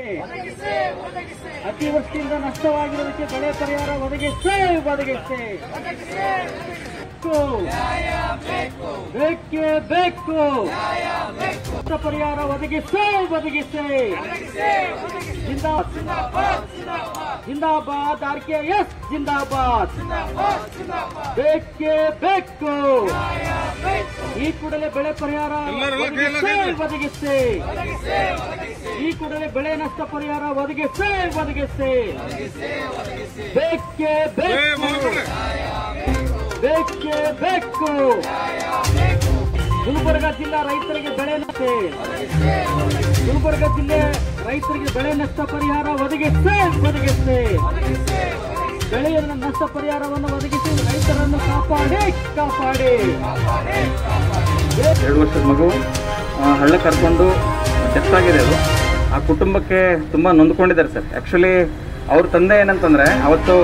ಅತಿವೃಷ್ಟಿಯಿಂದ ನಷ್ಟವಾಗಿರುವುದಕ್ಕೆ ಬೆಳೆ ಪರಿಹಾರ ಒದಗಿಸಿ ಒದಗಿಸಿ ಬೇಕು. ಬೇಕೇ ಬೇಕು ನಷ್ಟ ಪರಿಹಾರ ಒದಗಿಸಿ ಒದಗಿಸಿ ಜಿಂದಾಬಾದ್ ಜಿಂದಾಬಾದ್ ಆರ್ ಕೆ ಎಸ್ ಜಿಂದಾಬಾದ್ ಬೇಕೇ ಬೇಕು ಈ ಕೂಡಲೇ ಬೆಳೆ ಪರಿಹಾರ ಒದಗಿಸಿ ಒದಗಿಸಿ ಈ ಕೂಡಲೇ ಬೆಳೆ ನಷ್ಟ ಪರಿಹಾರ ಒದಗಿಸಿ ಒದಗಿಸಿ ಬೇಕೇ ಬೇಕು ಬೇಕೇ ಬೇಕು ಗುಲ್ಬರ್ಗ ಜಿಲ್ಲಾ ರೈತರಿಗೆ ಬೆಳೆ ನಷ್ಟ ಗುಲ್ಬರ್ಗ ಜಿಲ್ಲೆ ರೈತರಿಗೆ ಬೆಳೆ ನಷ್ಟ ಪರಿಹಾರ ಒದಗಿಸಿ ಒದಗಿಸಿ ಬೆಳೆಯ ನಷ್ಟ ಪರಿಹಾರವನ್ನು ಒದಗಿಸಿ ರೈತರನ್ನು ಕಾಪಾಡಿ ಕಾಪಾಡಿ ಎರಡು ವರ್ಷದ ಮಗು ಆ, ಹಳ್ಳ ಕರ್ಕೊಂಡು ಡೆತ್ ಆಗಿದೆ ಅದು ಆ ಕುಟುಂಬಕ್ಕೆ ತುಂಬ ನೊಂದ್ಕೊಂಡಿದ್ದಾರೆ ಸರ್ ಆ್ಯಕ್ಚುಲಿ ಅವ್ರ ತಂದೆ ಏನಂತಂದರೆ ಅವತ್ತು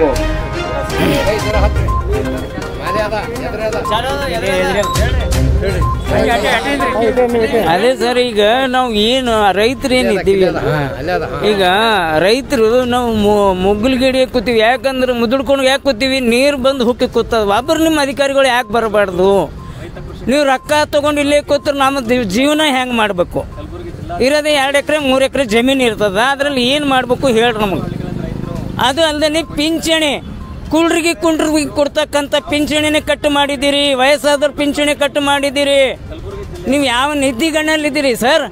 ಅದೇ ಸರ್ ಈಗ ನಾವು ಏನು ರೈತರು ಏನಿದ್ದೀವಿ ಈಗ ರೈತರು ನಾವು ಮುಗ್ಗಲ್ ಗಿಡ ಕೂತೀವಿ ಯಾಕಂದ್ರೆ ಮುದುಡ್ಕೊಂಡು ಯಾಕೆ ಕೂತೀವಿ ನೀರು ಬಂದು ಹುಕ್ಕಿ ಕೂತದ ಒಬ್ಬರು ನಿಮ್ಮ ಅಧಿಕಾರಿಗಳು ಯಾಕೆ ಬರಬಾರ್ದು ನೀವು ರೊಕ್ಕ ತಗೊಂಡು ಇಲ್ಲೇ ಕೂತ್ರೆ ನಮ್ಮ ದಿ- ಜೀವನ ಹೆಂಗೆ ಮಾಡಬೇಕು ಇರೋದೇ ಎರಡು ಎಕರೆ ಮೂರು ಎಕರೆ ಜಮೀನು ಇರ್ತದ ಅದರಲ್ಲಿ ಏನು ಮಾಡಬೇಕು ಹೇಳ್ರಿ ನಮಗೆ ಅದು ಅಲ್ಲದೆ ಪಿಂಚಣಿ ಕುಳ್ರಿಗೆ ಕುಂಡ್ರಿಗೆ ಕೊಡ್ತಕ್ಕಂಥ ಪಿಂಚಣಿನೇ ಕಟ್ಟು ಮಾಡಿದ್ದೀರಿ ವಯಸ್ಸಾದವ್ರ ಪಿಂಚಣಿ ಕಟ್ಟು ಮಾಡಿದ್ದೀರಿ ನೀವು ಯಾವ ನಿಧಿಗಣ್ಣಲ್ಲಿದ್ದೀರಿ ಸರ್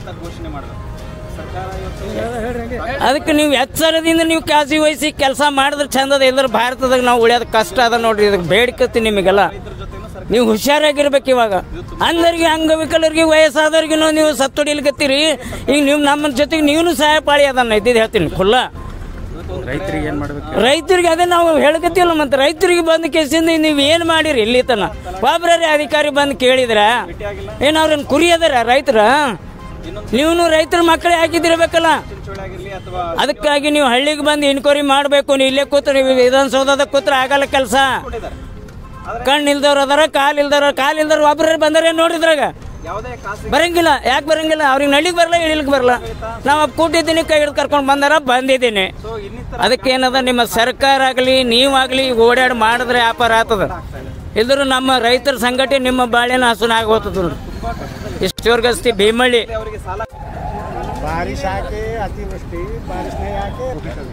ಅದಕ್ಕೆ ನೀವು ಎಚ್ಚರದಿಂದ ನೀವು ಕಾಳಜಿ ವಹಿಸಿ ಕೆಲಸ ಮಾಡಿದ್ರೆ ಚಂದದ ಇಲ್ಲದ್ರೆ ಭಾರತದಾಗ ನಾವು ಉಳಿಯೋದು ಕಷ್ಟ ಅದ ನೋಡ್ರಿ ಇದಕ್ಕೆ ಬೇಡಿಕತ್ತಿ ನಿಮಗೆಲ್ಲ ನೀವು ಹುಷಾರಾಗಿರ್ಬೇಕು ಇವಾಗ ಅಂದರಿಗೆ ಅಂಗವಿಕಲರಿಗೆ ವಯಸ್ಸಾದವ್ರಿಗೆ ನೀವು ಸತ್ತೊಡಿಲಿಕತ್ತೀರಿ ಈಗ ನೀವು ನಮ್ಮ ಜೊತೆಗೆ ನೀವು ಸಹಾಯ ಪಾಳಿ ಅದನ್ನ ಇದ್ದಿದ್ದು ಹೇಳ್ತೀನಿ ಖುಲ್ಲ ರೈತರಿಗೆ ಏನು ಮಾಡಬೇಕು ರೈತರಿಗೆ ಅದೇ ನಾವು ಹೇಳಕತ್ತಿಲ್ಲ ಮತ್ತೆ ರೈತರಿಗೆ ಬಂದ ಕೇಸಿಂದ ನೀವು ಏನು ಮಾಡಿರಿ ಇಲ್ಲಿ ತನ ಒಬ್ಬರೇ ಅಧಿಕಾರಿ ಬಂದು ಕೇಳಿದ್ರ ಏನು ಅವ್ರನ್ನ ಕುರಿ ಅದಾರ ರೈತರ ನೀವು ರೈತರ ಮಕ್ಕಳೇ ಹಾಕಿದಿರ್ಬೇಕಲ್ಲ ಅದಕ್ಕಾಗಿ ನೀವು ಹಳ್ಳಿಗೆ ಬಂದು ಇನ್ಕ್ವೈರಿ ಮಾಡಬೇಕು ನೀವು ಇಲ್ಲೇ ಕೂತ್ರೆ ನೀವು ವಿಧಾನಸೌಧದಾಗ ಕೂತ್ರೆ ಆಗಲ್ಲ ಕೆಲಸ ಕಣ್ಣು ಇಲ್ದವ್ರು ಅದಾರ ಕಾಲು ಇಲ್ದವ್ರ ಕಾಲು ಇಲ್ದವ್ರು ಒಬ್ಬರೇ ಬಂದರೆ ನೋಡಿದ್ರಾಗ ಬರಂಗಿಲ್ಲ ಯಾಕೆ ಬರಂಗಿಲ್ಲ ಅವ್ರಿಗೆ ನಳಿಗೆ ಬರಲ್ಲ ಇಳಿಲಿಕ್ಕೆ ಬರಲ್ಲ ನಾವು ಕೂಟಿದ್ದೀನಿ ಕೈ ಹಿಡಿದು ಕರ್ಕೊಂಡು ಬಂದಾರ ಬಂದಿದ್ದೀನಿ ಅದಕ್ಕೆ ಏನದ ನಿಮ್ಮ ಸರ್ಕಾರ ಆಗಲಿ ನೀವಾಗಲಿ ಓಡಾಡಿ ಮಾಡಿದ್ರೆ ವ್ಯಾಪಾರ ಆಗ್ತದ ಇಲ್ದ್ರು ನಮ್ಮ ರೈತರ ಸಂಘಟನೆ ನಿಮ್ಮ ಬಾಳೆನ ಹಸುನ ಆಗೋತದ ನೋಡ್ರಿ ಇಷ್ಟವರ್ಗಸ್ತಿ ಭೀಮಳ್ಳಿ बारिश आके अतिवृष्टि बारिश नहीं आके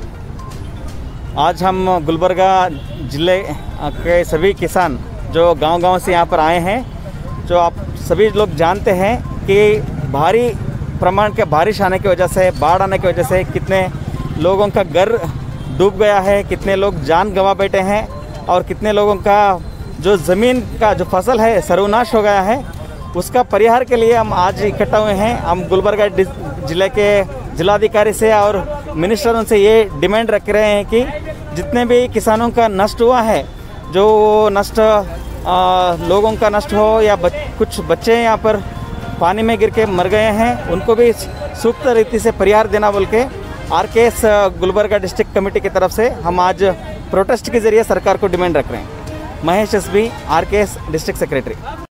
आज हम गुलबर्गा ज़िले के सभी किसान जो गांव-गांव से यहाँ पर आए हैं जो आप सभी लोग जानते हैं कि भारी प्रमाण के बारिश आने की वजह से बाढ़ आने की वजह से कितने लोगों का घर डूब गया है कितने लोग जान गंवा बैठे हैं और कितने लोगों का जो ज़मीन का जो फसल है सर्वनाश हो गया है उसका परिहार के लिए हम आज इकट्ठा हुए हैं हम गुलबर्गा डिस- जिले के जिलाधिकारी से और मिनिस्टरों से ये डिमांड रख रहे हैं कि जितने भी किसानों का नष्ट हुआ है जो नष्ट आ, लोगों का नष्ट हो या बच, कुछ बच्चे यहाँ पर पानी में गिर के मर गए हैं उनको भी सूक्त रीति से परिहार देना बोल के are K S Gulbarga district committee की तरफ से हम आज प्रोटेस्ट के जरिए सरकार को डिमांड रख रहे हैं Mahesh S B R K S district secretary